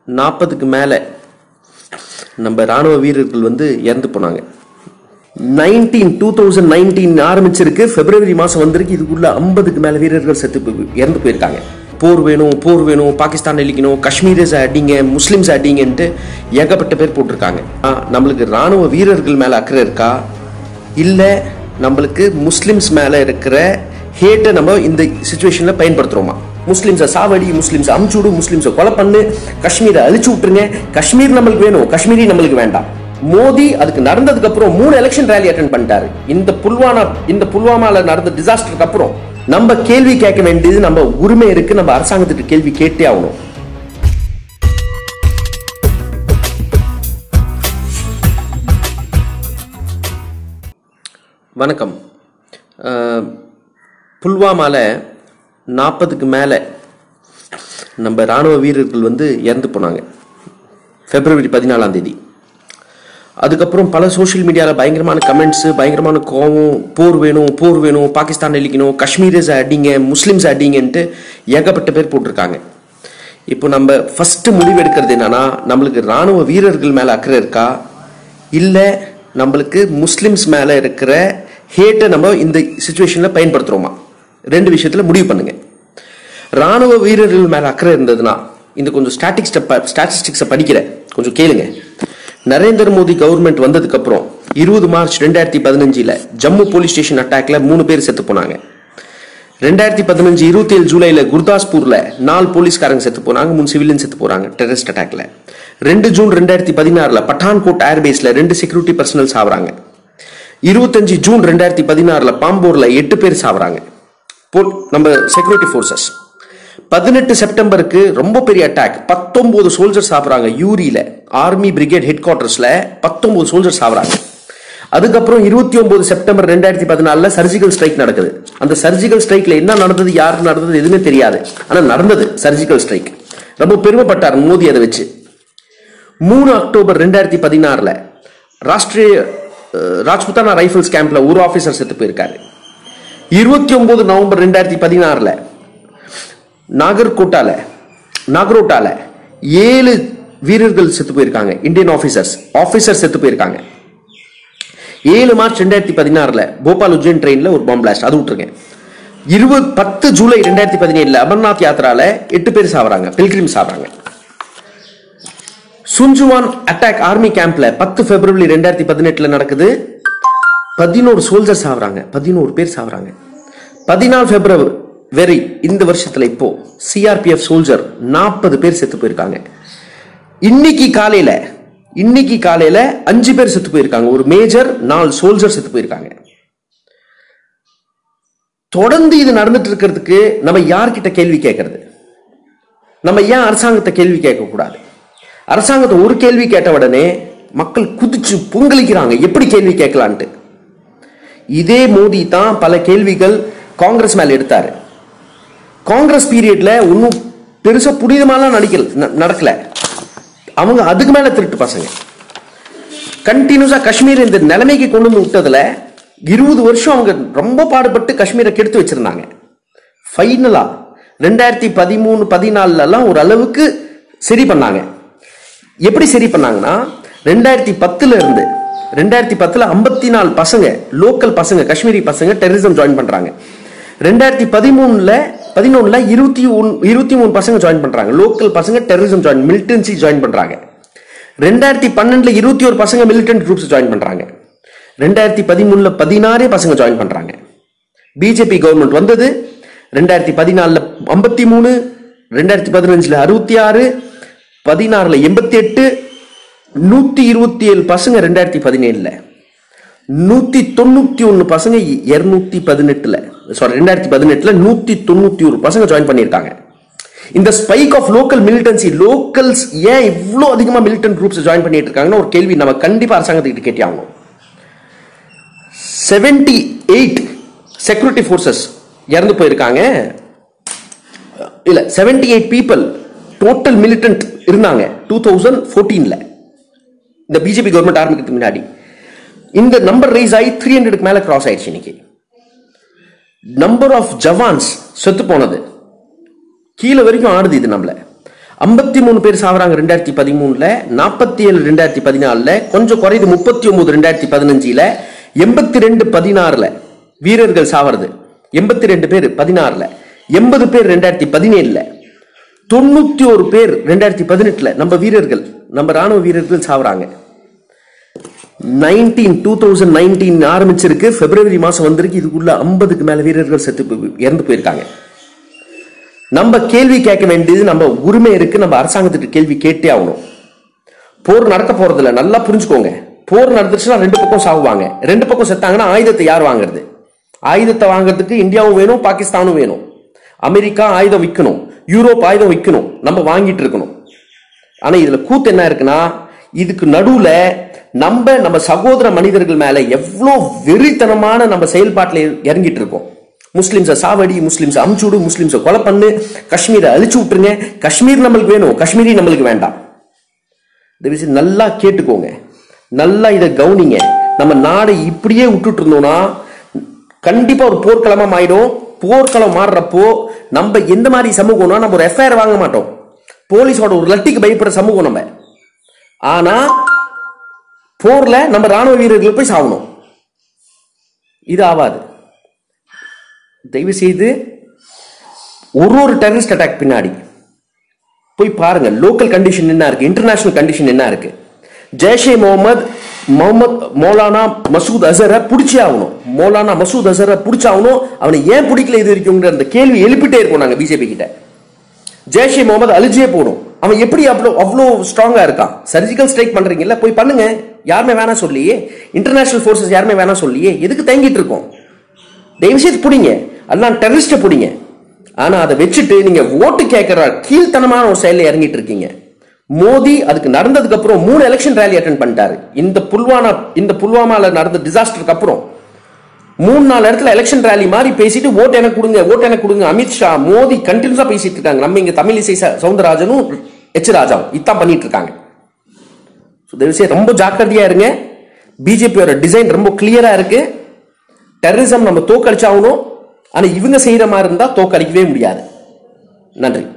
நாற்பதுக்கு மேலே நம்ம ராணுவ வீரர்கள் வந்து இறந்து போனாங்க நைன்டீன் டூ தௌசண்ட் நைன்டீன் ஆரம்பிச்சிருக்கு பிப்ரவரி மாதம் வந்திருக்கு இதுக்குள்ள ஐம்பதுக்கு மேலே வீரர்கள் செத்து போய் இறந்து போயிருக்காங்க போர் வேணும் போர் வேணும் பாகிஸ்தான் அழிக்கணும் காஷ்மீரஸ் அடிங்க முஸ்லிம்ஸ் அடிங்கன்ட்டு ஏகப்பட்ட பேர் போட்டிருக்காங்க ஆ, நம்மளுக்கு ராணுவ வீரர்கள் மேலே அக்கறை இருக்கா இல்லை நம்மளுக்கு முஸ்லிம்ஸ் மேலே இருக்கிற ஹேட்டை நம்ம இந்த சுச்சுவேஷனில் பயன்படுத்துகிறோமா முஸ்லிம்ஸை சாவடி முஸ்லிம்ஸை அமுச்சுடு முஸ்லிம்ஸை கொலை பண்ணு காஷ்மீரை அழிச்சு விட்டுருங்க காஷ்மீர் நம்மளுக்கு வேணும் காஷ்மீரி நம்மளுக்கு வேண்டாம் மோடி அதுக்கு நடந்ததுக்கு அப்புறம் மூணு எலெக்ஷன் ரேலி அட்டன் பண்ணிட்டாரு இந்த புல்வானா இந்த புல்வாமால நடந்த டிசாஸ்டருக்கு அப்புறம் நம்ம கேள்வி கேட்க வேண்டியது நம்ம உரிமை இருக்கு நம்ம அரசாங்கத்துக்கு கேள்வி கேட்டே ஆகணும் வணக்கம் அஹ், புல்வாமால நாற்பதுக்கு மேலே நம்ம ராணுவ வீரர்கள் வந்து இறந்து போனாங்க பிப்ரவரி பதினாலாம் தேதி அதுக்கப்புறம் பல சோஷியல் மீடியாவில் பயங்கரமான கமெண்ட்ஸ் பயங்கரமான கோவம் போர் வேணும் போர் வேணும் பாகிஸ்தான் அழிக்கணும் காஷ்மீரஸ் அடிங்க முஸ்லிம்ஸ் அடிங்கன்ட்டு ஏகப்பட்ட பேர் போட்டிருக்காங்க இப்போ நம்ம ஃபர்ஸ்ட் முடிவு எடுக்கிறது என்னன்னா நம்மளுக்கு ராணுவ வீரர்கள் மேலே அக்கறை இருக்கா இல்லை நம்மளுக்கு முஸ்லிம்ஸ் மேலே இருக்கிற ஹேட்டை நம்ம இந்த சுச்சுவேஷனில் பயன்படுத்துகிறோமா ரெண்டு விஷயத்தில் முடிவு பண்ணுங்க ராணுவ வீரர்கள் மேலே அக்கறை இருந்ததுன்னா இந்த கொஞ்சம் ஸ்டாட்டிக்ஸ் ஸ்டாட்டிஸ்டிக்ஸை படிக்கிறேன் கொஞ்சம் கேளுங்க நரேந்திர மோடி கவர்மெண்ட் வந்ததுக்கு அப்புறம் இருபது மார்ச் ரெண்டாயிரத்தி பதினஞ்சில் ஜம்மு போலீஸ் ஸ்டேஷன் அட்டாக்ல மூணு பேர் செத்து போனாங்க ரெண்டாயிரத்தி பதினஞ்சு இருபத்தி ஏழு ஜூலைல குர்தாஸ்பூர்ல நாலு போலீஸ்காரங்க செத்து போனாங்க மூணு சிவிலியன் செத்து போறாங்க டெரரிஸ்ட் அட்டாக்ல ரெண்டு ஜூன் ரெண்டாயிரத்தி பதினாறுல பठानकोट ஏர்பேஸ்ல ரெண்டு செக்யூரிட்டி பர்சனல் சாவறாங்க இருபத்தஞ்சு ஜூன் ரெண்டாயிரத்தி பதினாறுல பாம்போர்ல எட்டு பேர் சாவறாங்க போ- நம்ம செக்யூரிட்டி ஃபோர்ஸஸ் பதினெட்டு செப்டம்பருக்கு ரொம்ப பெரிய அட்டாக் பத்தொன்பது சோல்ஜர்ஸ் சாப்பிட்றாங்க யூரியில ஆர்மி பிரிகேட் ஹெட் குவார்டர்ஸ்ல பத்தொன்பது சோல்ஜர்ஸ் சாப்பிட்றாங்க அதுக்கப்புறம் இருபத்தி ஒன்பது செப்டம்பர் ரெண்டாயிரத்தி பதினாலுல சர்ஜிக்கல் ஸ்ட்ரைக் நடக்குது அந்த சர்ஜிக்கல் ஸ்ட்ரைக்ல என்ன நடந்தது யாருக்கு நடந்தது எதுவுமே தெரியாது ஆனா நடந்தது சர்ஜிக்கல் ஸ்ட்ரைக் ரொம்ப பெருமைப்பட்டார் மோடி அதை வச்சு மூணு அக்டோபர் ரெண்டாயிரத்தி பதினாறுல ராஷ்டிரிய அஹ், ராஜ்புத்தானா ரைஃபிள்ஸ் கேம்ப்ல ஒரு ஆபீசர் செத்து போயிருக்காரு இருபத்தி ஒன்பது நவம்பர் ரெண்டாயிரத்தி பதினாறுல நாகர்கோட்டால நாகரோட்டால ஏழு வீரர்கள் செத்து போயிருக்காங்க இந்தியன் ஆபீசர்ஸ் ஆபீசர் செத்து போயிருக்காங்க ஏழு மார்ச் ரெண்டாயிரத்தி பதினாறுல போபால் உஜ்ஜைன் ட்ரெயின்ல ஒரு பாம்பு பிளாஸ்ட் அது விட்டுருங்க இருபது பத்து ஜூலை ரெண்டாயிரத்தி பதினேழுல அமர்நாத் யாத்திரால எட்டு பேர் சாவறாங்க பில்கிரிம் சாவறாங்க சுஞ்சுவான் அட்டாக் ஆர்மி கேம்ப்ல பத்து பிப்ரவரி ரெண்டாயிரத்தி பதினெட்டுல நடக்குது பதினோரு சோல்ஜர்ஸ் சாவறாங்க பதினோரு பேர் சாவறாங்க பதினாலு பிப்ரவரி வெரி இந்த வருஷத்துல இப்போ சிஆர்பிஎஃப் சோல்ஜர் நாற்பது பேர் செத்து போயிருக்காங்க இன்னைக்கு காலையில இன்னைக்கு காலையில அஞ்சு பேர் செத்து போயிருக்காங்க ஒரு மேஜர் நாலு சோல்ஜர் செத்து போயிருக்காங்க தொடர்ந்து இது நடந்துட்டு இருக்கிறதுக்கு நம்ம யார்கிட்ட கேள்வி கேட்கறது நம்ம ஏன் அரசாங்கத்தை கேள்வி கேட்க கூடாது அரசாங்கத்தை ஒரு கேள்வி கேட்ட உடனே மக்கள் குதிச்சு பொங்கலிக்கிறாங்க எப்படி கேள்வி கேட்கலான்ட்டு இதே மோடி தான் பல கேள்விகள் காங்கிரஸ் மேல எடுத்தாரு காங்கிரஸ் பீரியட்ல ஒன்றும் பெருசா புனிதமாலாம் நடிக்கல ந- நடக்கல அவங்க அதுக்கு மேல திருட்டு பசங்க கண்டினியூஸா காஷ்மீர் இந்த நிலைமைக்கு கொண்டு வந்து விட்டதுல இருபது வருஷம் அவங்க ரொம்ப பாடுபட்டு காஷ்மீரை கெடுத்து வச்சிருந்தாங்க ஃபைனலா ரெண்டாயிரத்தி பதிமூணு பதினாலுலாம் ஒரு அளவுக்கு சரி பண்ணாங்க எப்படி சரி பண்ணாங்கன்னா ரெண்டாயிரத்தி பத்துல இருந்து ரெண்டாயிரத்தி பத்துல ஐம்பத்தி நாலு பசங்க லோக்கல் பசங்க காஷ்மீரி பசங்க டெரரிசம் ஜாயின் பண்றாங்க ரெண்டாயிரத்தி பதிமூணுல பதினொன்னுல இருபத்தி ஒன் இருபத்தி மூணு பசங்க ஜாயின் பண்றாங்க லோக்கல் பசங்க டெரரிசம் ஜாயின் மிலிட்டன்சி ஜாயின் பண்றாங்க ரெண்டாயிரத்தி பன்னெண்டுல இருபத்தி ஒரு பசங்க மிலிட்டன்ட் குரூப்ஸ் ஜாயின் பண்றாங்க ரெண்டாயிரத்தி பதிமூணுல பதினாறே பசங்க ஜாயின் பண்றாங்க பிஜேபி கவர்மெண்ட் வந்தது ரெண்டாயிரத்தி பதினாலுல ஐம்பத்தி மூணு ரெண்டாயிரத்தி பதினஞ்சுல அறுபத்தி ஆறு பதினாறுல எண்பத்தி எட்டு நூத்தி இருபத்தி ஏழு பசங்க ரெண்டாயிரத்தி பதினேழுல நூத்தி தொண்ணூத்தி ஒன்னு பசங்க இருநூத்தி பதினெட்டுல சாரி ரெண்டாயிரத்தி பதினெட்டுல நூத்தி தொண்ணூத்தி ஒரு பசங்க ஜாயின் பண்ணியிருக்காங்க இந்த spike of local militancy locals ஏன் இவ்வளோ அதிகமா மிலிட்டன்ட் குரூப்ஸ் ஜாயின் பண்ணிட்டு இருக்காங்கன்னு ஒரு கேள்வி நம்ம கண்டிப்பா அரசாங்கத்துக்கிட்ட கேட்டே ஆகணும் செவன்டி எயிட் செக்யூரிட்டி ஃபோர்ஸஸ் இறந்து போயிருக்காங்க இல்ல seventy eight people total militant இருந்தாங்க டூ தௌசண்ட் ஃபோர்டீன்ல இந்த பிஜேபி கவர்மெண்ட் ஆரம்பிக்கிறதுக்கு முன்னாடி இந்த நம்பர் ரைஸ் ஆகி த்ரீ ஹண்ட்ரடுக்கு மேல கிராஸ் ஆயிடுச்சு இன்னைக்கு நம்பர் ஆஃப் ஜவான்ஸ் செத்து போனது கீழே வரைக்கும் ஆடுது இது நம்மள ஐம்பத்தி மூணு பேர் சாவறாங்க ரெண்டாயிரத்தி பதிமூணுல நாற்பத்தி ஏழு ரெண்டாயிரத்தி பதினாலுல கொஞ்சம் குறையுது முப்பத்தி ஒன்பது ரெண்டாயிரத்தி பதினஞ்சுல எண்பத்தி ரெண்டு பதினாறுல வீரர்கள் சாவறது எண்பத்தி ரெண்டு பேர் பதினாறுல எண்பது பேர் ரெண்டாயிரத்தி பதினேழுல தொண்ணூத்தி ஒரு பேர் ரெண்டாயிரத்தி பதினெட்டுல நம்ம வீரர்கள் நம்ம ராணுவ வீரர்கள் சாவறாங்க நைன்டீன் டூ தௌசண்ட் நைன்டீன் ஆரம்பிச்சிருக்கு பிப்ரவரி மாசம் வந்திருக்கு இதுக்குள்ள ஐம்பதுக்கு மேல வீரர்கள் செத்து போய்- இறந்து போயிருக்காங்க நம்ம கேள்வி கேட்க வேண்டியது நம்ம உரிமை இருக்கு நம்ம அரசாங்கத்துக்கு கேள்வி கேட்டே ஆகணும் போர் நடக்க போறது இல்ல நல்லா புரிஞ்சுக்கோங்க போர் நடந்துச்சுன்னா ரெண்டு பக்கம் சாவுவாங்க ரெண்டு பக்கம் செத்தாங்கன்னா ஆயுதத்தை யார் வாங்குறது ஆயுதத்தை வாங்குறதுக்கு இந்தியாவும் வேணும் பாகிஸ்தானும் வேணும் அமெரிக்கா ஆயுதம் விற்கணும் யூரோப் ஆயுதம் விற்கணும் நம்ம வாங்கிட்டு இருக்கணும் ஆனா இதுல கூத்து என்ன இருக்குன்னா இதுக்கு நடுவுல நம்ம நம்ம சகோதர மனிதர்கள் மேல எவ்வளோ வெறித்தனமான நம்ம செயல்பாட்டில் இறங்கிட்டு இருக்கோம் முஸ்லிம்ஸை சாவடி முஸ்லிம்ஸை அமுச்சுடு முஸ்லிம்ஸை கொலை பண்ணு காஷ்மீரை அழிச்சு விட்டுருங்க காஷ்மீர் நம்மளுக்கு வேணும் காஷ்மீரி நம்மளுக்கு வேண்டாம் இந்த விஷயம் நல்லா கேட்டுக்கோங்க நல்லா இதை கவனிங்க நம்ம நாடை இப்படியே விட்டுட்டு இருந்தோம்னா கண்டிப்பா ஒரு போர்க்களமா ஆயிடும் போர்க்களம் மாறுறப்போ நம்ம எந்த மாதிரி சமூகம்னா நம்ம ஒரு எஃப்ஐஆர் வாங்க மாட்டோம் போலீஸோட ஒரு லட்டிக்கு பயப்படுற சமூகம் நம்ம ஆனா போர்ல நம்ம ராணுவ வீரர்கள் போய் சாகணும் இது ஆகாது தயவு செய்து ஒரு ஒரு டெரரிஸ்ட் அட்டாக் பின்னாடி போய் பாருங்க லோக்கல் கண்டிஷன் என்ன இருக்கு இன்டர்நேஷனல் கண்டிஷன் என்ன இருக்கு ஜெய்ஷே முகமது முகமது மௌலானா மசூத் அசரை பிடிச்சே ஆகணும் மௌலானா மசூத் அசரை பிடிச்சாகணும் அவனை ஏன் பிடிக்கல இது வரைக்கும்ங்கிற அந்த கேள்வி எழுப்பிட்டே இருக்கோம் நாங்க பிஜேபி கிட்ட ஜெய்ஷே முகமது அழிஞ்சே போடும் அவன் எப்படி அவ்வளோ அவ்வளோ ஸ்ட்ராங்கா இருக்கான் சர்ஜிக்கல் ஸ்ட்ரைக் பண்றீங்கல்ல போய் பண்ணுங்க யாருமே வேணாம் சொல்லியே இன்டர்நேஷனல் ஃபோர்ஸஸ் யாருமே வேணாம் சொல்லியே எதுக்கு தங்கிட்டு இருக்கோம் தயவு செய்து பிடிங்க அதெல்லாம் டெரரிஸ்ட்டை பிடிங்க ஆனா அதை வச்சுட்டு நீங்க ஓட்டு கேட்கிற கீழ்த்தனமான ஒரு செயலில் இறங்கிட்டு இருக்கீங்க மோடி அதுக்கு நடந்ததுக்கு அப்புறம் மூணு எலெக்ஷன் ரேலி அட்டன் பண்ணிட்டாரு இந்த புல்வானா இந்த புல்வாமால நடந்த டிசாஸ்டருக்கு அப்புறம் மூணு நாலு இடத்துல எலெக்ஷன் ரேலி மாதிரி பேசிட்டு ஓட்டு எனக்கு கொடுங்க ஓட்டு எனக்கு கொடுங்க அமித்ஷா மோடி கண்டினியூஸா பேசிட்டு இருக்காங்க நம்ம இங்க தமிழிசை ச- சவுந்தரராஜனும் எச் ராஜாவும் இதான் பண்ணிட்டு இருக்காங்க ஸோ தயவுசெய்து ரொம்ப ஜாக்கிரதையா இருங்க பிஜேபியோட டிசைன் ரொம்ப கிளியரா இருக்கு டெரரிசம் நம்ம தோக்கடிச்சாகணும் ஆனா இவங்க செய்யற மாதிரி இருந்தா தோக்கடிக்கவே முடியாது நன்றி